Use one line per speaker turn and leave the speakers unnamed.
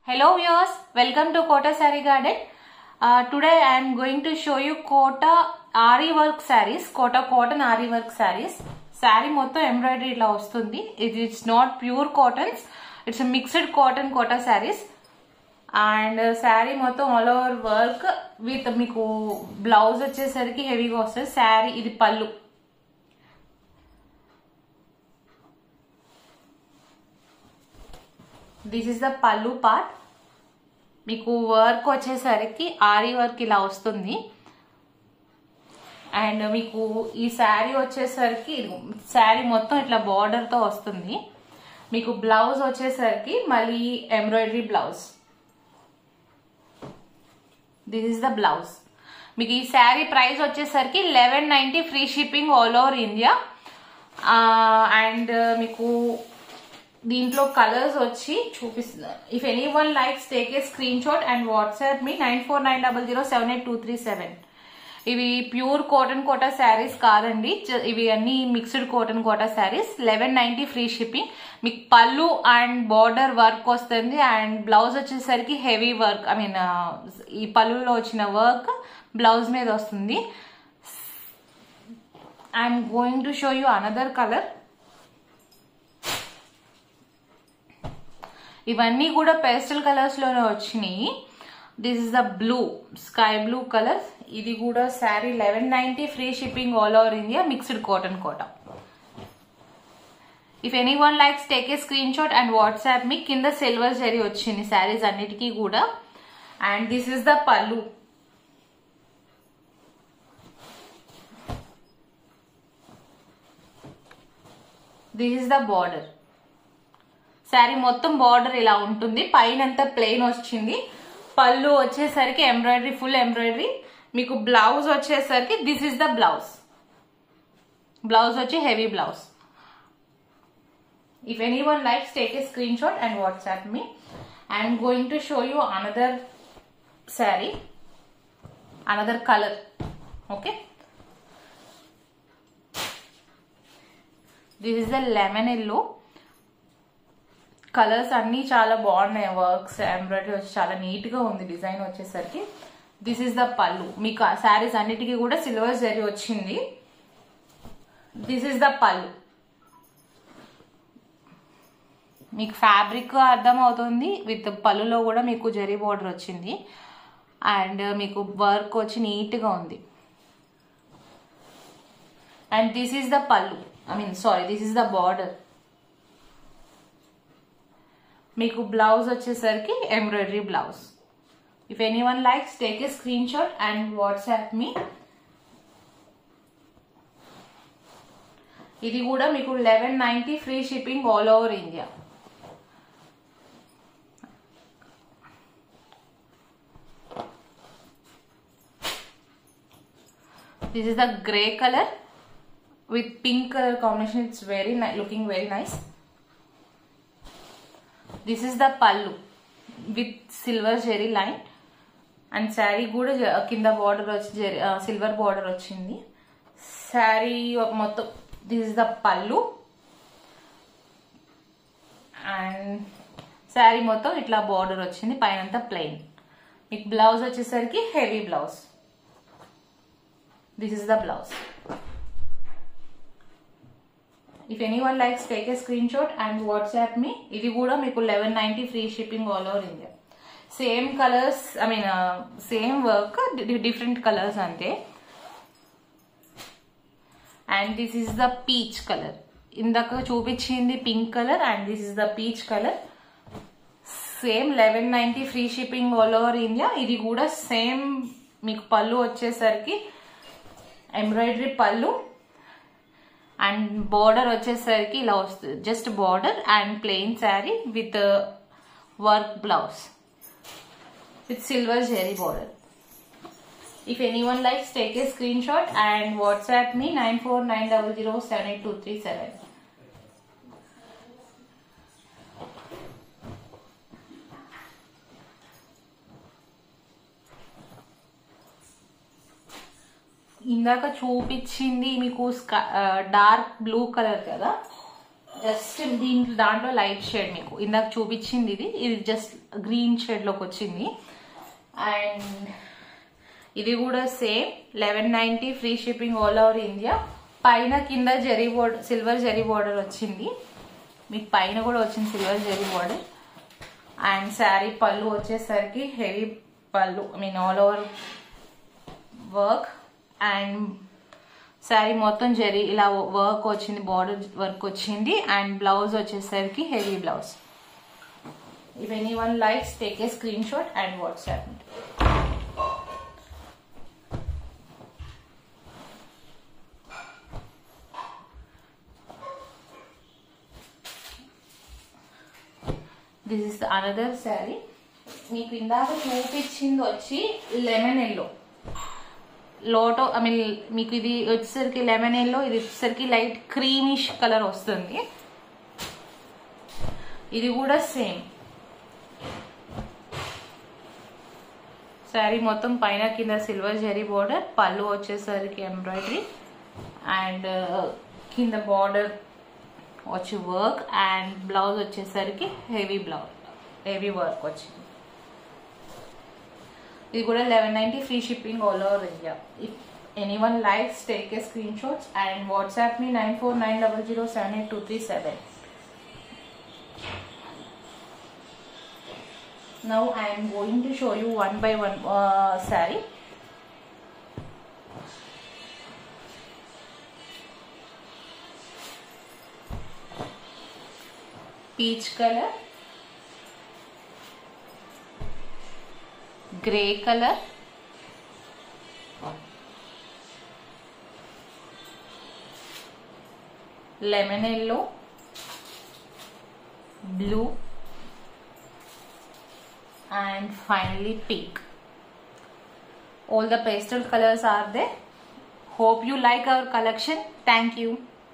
Hello viewers, welcome to Kota Saree Garden. Uh, today I am going to show you Kota Ari work sarees, Kota cotton Ari work sarees. Sari మొత్తం embroidery ఇట్లా వస్తుంది ఇది it's not pure cottons it's mixed cotton Kota saris and sari మొత్తం all over work with మీకు blouse వచ్చేసరికి హెవీగా వస్తుంది శారీ ఇది పళ్ళు this is the pallu part మీకు వర్క్ వచ్చేసరికి ఆరీ వర్క్ ఇలా వస్తుంది అండ్ మీకు ఈ శారీ వచ్చేసరికి శారీ మొత్తం ఇట్లా బార్డర్ తో వస్తుంది మీకు బ్లౌజ్ వచ్చేసరికి మళ్ళీ embroidery blouse this is the blouse మీకు ఈ శారీ ప్రైస్ వచ్చేసరికి eleven ninety free shipping all over India and మీకు దీంట్లో కలర్స్ వచ్చి చూపిస్తున్నారు if anyone likes take a screenshot and WhatsApp me nine four nine double zero seven eight two three seven ఇవి pure cotton Kota sarees కాదండి జ- ఇవి అన్ని mixed cotton Kota sarees eleven ninety free shipping మీకు పళ్ళు అండ్ బార్డర్ వర్క్ వస్తుంది and blouse వచ్చేసరికి heavy work I mean ఈ పళ్ళులో వచ్చిన వర్క్ బ్లౌజ్ మీద వస్తుంది I'm going to show you another colour ఇవన్నీ కూడా పేస్టల్ కలర్స్ లోనే వచ్చినాయి this is the blue sky blue colour ఇది కూడా saree eleven ninety free shipping all over India mixed cotton Kota if anyone likes take a screenshot and WhatsApp me కింద silver zari వచ్చింది శారీస్ అన్నిటికీ కూడా and this is the pallu this is the border saree మొత్తం border ఇలా ఉంటుంది పైన అంతా ప్లెయిన్ వచ్చింది పళ్ళు వచ్చేసరికి ఎంబ్రాయిడరీ ఫుల్ ఎంబ్రాయిడరీ మీకు బ్లౌజ్ వచ్చేసరికి this is the blouse blouse వచ్చి heavy blouse if anyone likes take a screenshot and WhatsApp me I'm going to show you another saree another colour okay this is the lemon yellow colours అన్ని చాలా బాగున్నాయి works embroidery వచ్చి చాలా neat గా ఉంది design వచ్చేసరికి this is the పళ్ళు మీకు ఆ శారీస్ అన్నిటికీ కూడా సిల్వర్ జరీ వచ్చింది దిస్ ఇస్ ద పళ్ళు మీకు ఫ్యాబ్రిక్ అర్థం అవుతుంది విత్ పళ్ళులో కూడా మీకు జరీ బార్డర్ వచ్చింది అండ్ మీకు వర్క్ వచ్చి నీట్గా ఉంది and this is the pallu I mean sorry this is the border మీకు బ్లౌజ్ వచ్చేసరికి embroidery blouse if anyone likes take a screenshot and WhatsApp me ఇది కూడా మీకు eleven ninety free shipping all over India this is the grey colour with pink colour combination it's very looking very nice this is the pallu with silver zari line and saree కూడా జ- కింద border వచ్చి zari silver border వచ్చింది శారీ మొత్తం this is the pallu and sari మొత్తం ఇట్లా border వచ్చింది పైన ప్లెయిన్ మీకు బ్లౌజ్ వచ్చేసరికి heavy blouse this is the blouse if anyone likes take a screenshot and WhatsApp me ఇది కూడా మీకు eleven ninety free shipping all over India same colours I mean same work different colours అంతే and this is the peach colour ఇందాక చూపించింది pink colour and this is the peach colour same eleven ninety free shipping all over India ఇది కూడా same మీకు పళ్ళు వచ్చేసరికి embroidery పళ్ళు and border వచ్చేసరికి ఇలా వస్తుంది just border and plain saree with work blouse with silver zari border if anyone likes take a screenshot and WhatsApp me nine four nine double zero seven eight two three seven ఇందాక చూపించింది మీకు dark blue colour కదా just దీంట్లో దాంట్లో light shade మీకు ఇందాక చూపించింది ఇది ఇది జస్ట్ గ్రీన్ షేడ్లోకి వచ్చింది అండ్ ఇది కూడా same eleven ninety free shipping all over India పైన కింద zari border silver zari border వచ్చింది మీకు పైన కూడా వచ్చింది silver zari border and saree pallu వచ్చేసరికి heavy pallu I mean all over work and sari మొత్తం జరీ ఇలా వర్క్ వచ్చింది బార్డర్ వర్క్ వచ్చింది అండ్ బ్లౌజ్ వచ్చేసరికి heavy blouse if anyone likes take a screenshot and WhatsApp this is another saree మీకు ఇందాక చూపించింది వచ్చి లెమన్ ఎల్లో లోటో ఐ మీన్ మీకు ఇది వచ్చేసరికి లెమన్ ఎల్లో ఇది వచ్చేసరికి లైట్ క్రీమిష్ కలర్ వస్తుంది ఇది కూడా సేమ్ శారీ మొత్తం పైన కింద సిల్వర్ జరీ బార్డర్ పళ్ళు వచ్చేసరికి ఎంబ్రాయిడరీ అండ్ కింద బార్డర్ వచ్చి వర్క్ అండ్ బ్లౌజ్ వచ్చేసరికి హెవీ బ్లౌజ్ హెవీ వర్క్ వచ్చింది ఇది కూడా eleven ninety free shipping all over India if anyone likes take a screenshots and WhatsApp me nine four nine double zero seven eight two three seven now I am going to show you one by one uh, saree peach color gray color lemon yellow blue and finally pink all the pastel colors are there hope you like our collection thank you